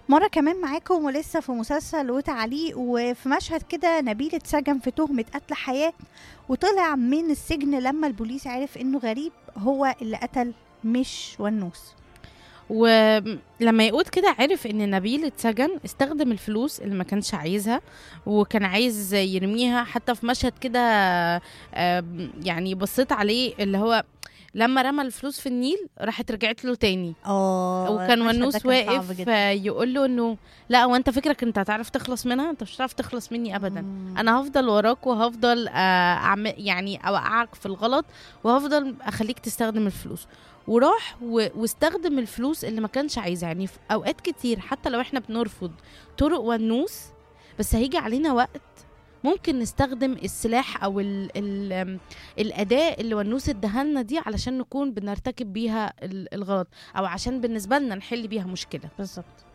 مرة كمان معاكم ولسه في مسلسل وتعليق وفي مشهد كده نبيل اتسجن في تهمة قتل حياة وطلع من السجن لما البوليس عرف انه غريب هو اللي قتل مش ونوس ولما يقول كده عرف ان نبيل اتسجن استخدم الفلوس اللي ما كانش عايزها وكان عايز يرميها حتى في مشهد كده آم، يعني بصيت عليه اللي هو لما رمى الفلوس في النيل راحت رجعت له تاني اه وكان المشهد ده ونوس كان صعب واقف جدا. آه، يقول له انه لا هو انت فكرك انت هتعرف تخلص منها انت مش هتعرف تخلص مني ابدا مم. انا هفضل وراك وهفضل آه، اعمل يعني اوقعك في الغلط وهفضل اخليك تستخدم الفلوس وراح و- واستخدم الفلوس اللي ما كانش عايزها يعني في اوقات كتير حتى لو احنا بنرفض طرق ونوس بس هيجي علينا وقت ممكن نستخدم السلاح او ال ال آم، الاداه اللي ونوس ادهالنا دي علشان نكون بنرتكب بيها ال- الغلط او عشان بالنسبه لنا نحل بيها مشكله بالظبط